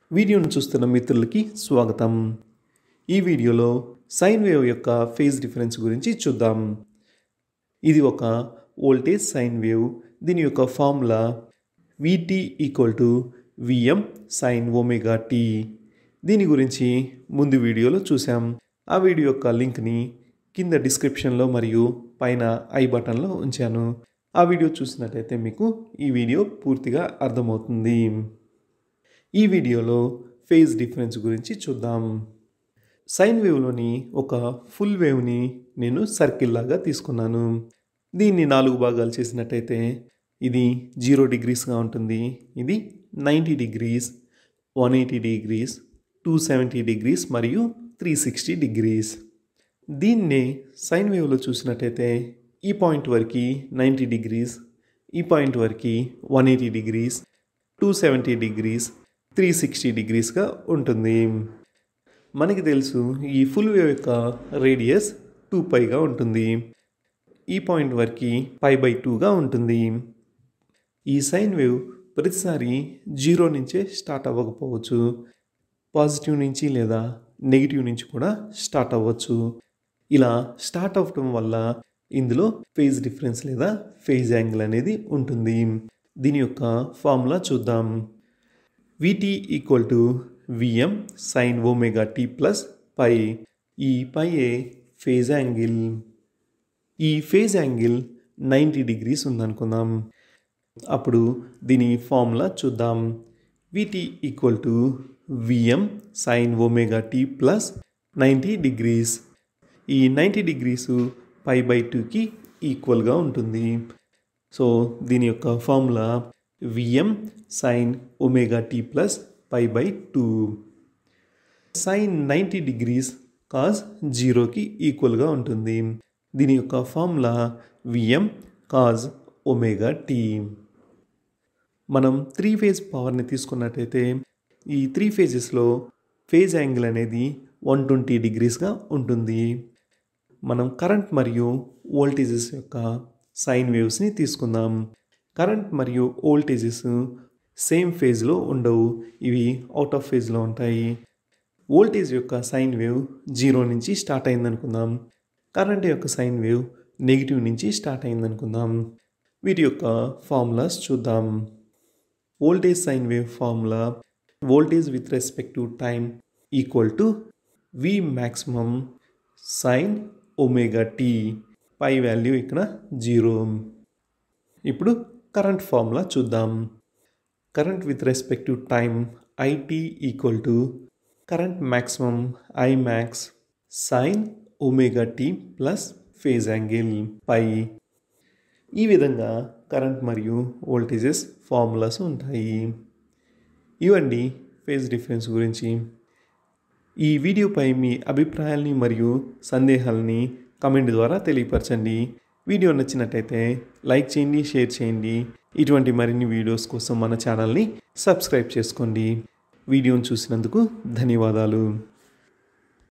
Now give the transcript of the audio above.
వీడియోను చూస్తున్న మిత్రులకి స్వాగతం ఈ వీడియోలో సైన్ వేవ్ యొక్క ఫేజ్ డిఫరెన్స్ గురించి చూద్దాం ఇది ఒక వోల్టేజ్ సైన్ వేవ్ దీని యొక్క formula VT equal to VM sine omega T దీని గురించి ముందు వీడియోలో చూసాం ఆ వీడియో యొక్క లింక్ని కింద డిస్క్రిప్షన్లో మరియు పైన ఐ బటన్లో ఉంచాను ఆ వీడియో చూసినట్టయితే మీకు ఈ వీడియో పూర్తిగా అర్థమవుతుంది ఈ వీడియోలో ఫేజ్ డిఫరెన్స్ గురించి చూద్దాం సైన్ వేవ్లోని ఒక ఫుల్ వేవ్ని నేను సర్కిల్ లాగా తీసుకున్నాను దీన్ని నాలుగు భాగాలు చేసినట్టయితే ఇది జీరో డిగ్రీస్గా ఉంటుంది ఇది ninety degrees one eighty degrees two seventy degrees మరియు త్రీ సిక్స్టీ డిగ్రీస్ దీన్నే సైన్ వేవ్లో చూసినట్టయితే ఈ పాయింట్ వరకు నైంటీ డిగ్రీస్ ఈ పాయింట్ వరకు one eighty degrees two seventy degrees three sixty డిగ్రీస్గా ఉంటుంది మనకి తెలుసు ఈ ఫుల్ వేవ్ యొక్క రేడియస్ టూ పైగా ఉంటుంది ఈ పాయింట్ వరకు పై బై టూగా ఉంటుంది ఈ సైన్ వేవ్ ప్రతిసారి జీరో నుంచే స్టార్ట్ అవ్వకపోవచ్చు పాజిటివ్ నుంచి లేదా నెగిటివ్ నుంచి కూడా స్టార్ట్ అవ్వచ్చు ఇలా స్టార్ట్ అవ్వటం వల్ల ఇందులో ఫేజ్ డిఫరెన్స్ లేదా ఫేజ్ యాంగిల్ అనేది ఉంటుంది దీని యొక్క ఫార్ములా చూద్దాం VT equal to VM sine omega T plus pi ఈ పై ఏ ఫేజ్ యాంగిల్ ఈ ఫేజ్ యాంగిల్ నైంటీ డిగ్రీస్ ఉందనుకుందాం అప్పుడు దీని ఫార్ములా చూద్దాం VT equal to VM sine omega T plus ninety degrees ఈ నైంటీ డిగ్రీస్ పై బై టూకి ఈక్వల్గా ఉంటుంది సో దీని యొక్క formula VM sine omega T plus pi by two sign ninety degrees cos జీరోకి ఈక్వల్గా ఉంటుంది దీని యొక్క formula VM cos omega T మనం త్రీ ఫేజ్ పవర్ని తీసుకున్నట్టయితే ఈ త్రీ ఫేజెస్లో ఫేజ్ యాంగిల్ అనేది వన్ ట్వంటీ డిగ్రీస్గా ఉంటుంది మనం కరెంట్ మరియు వోల్టేజెస్ యొక్క సైన్ వేవ్స్ని తీసుకుందాం కరెంట్ మరియు వోల్టేజెస్ సేమ్ ఫేజ్లో ఉండవు ఇవి అవుట్ ఆఫ్ ఫేజ్లో ఉంటాయి వోల్టేజ్ యొక్క సైన్ వేవ్ జీరో నుంచి స్టార్ట్ అయిందనుకుందాం కరెంట్ యొక్క సైన్ వేవ్ నెగిటివ్ నుంచి స్టార్ట్ అయిందనుకుందాం వీటి యొక్క ఫార్ములాస్ చూద్దాం voltage sine wave formula voltage with respect to time equal to V maximum sine omega T pi value ఇక్కడ జీరో ఇప్పుడు కరెంట్ ఫార్ములా చూద్దాం current with respect to time IT equal to current maximum I max sine omega T plus phase angle pi ఈ విధంగా current మరియు voltages formulas ఉంటాయి ఇవండి phase difference గురించి ఈ వీడియోపై మీ అభిప్రాయాల్ని మరియు సందేహాలని కమెంట్ ద్వారా తెలియపరచండి వీడియో నచ్చినట్టయితే లైక్ చేయండి షేర్ చేయండి ఇటువంటి మరిన్ని వీడియోస్ కోసం మన ఛానల్ని సబ్స్క్రైబ్ చేసుకోండి వీడియోను చూసినందుకు ధన్యవాదాలు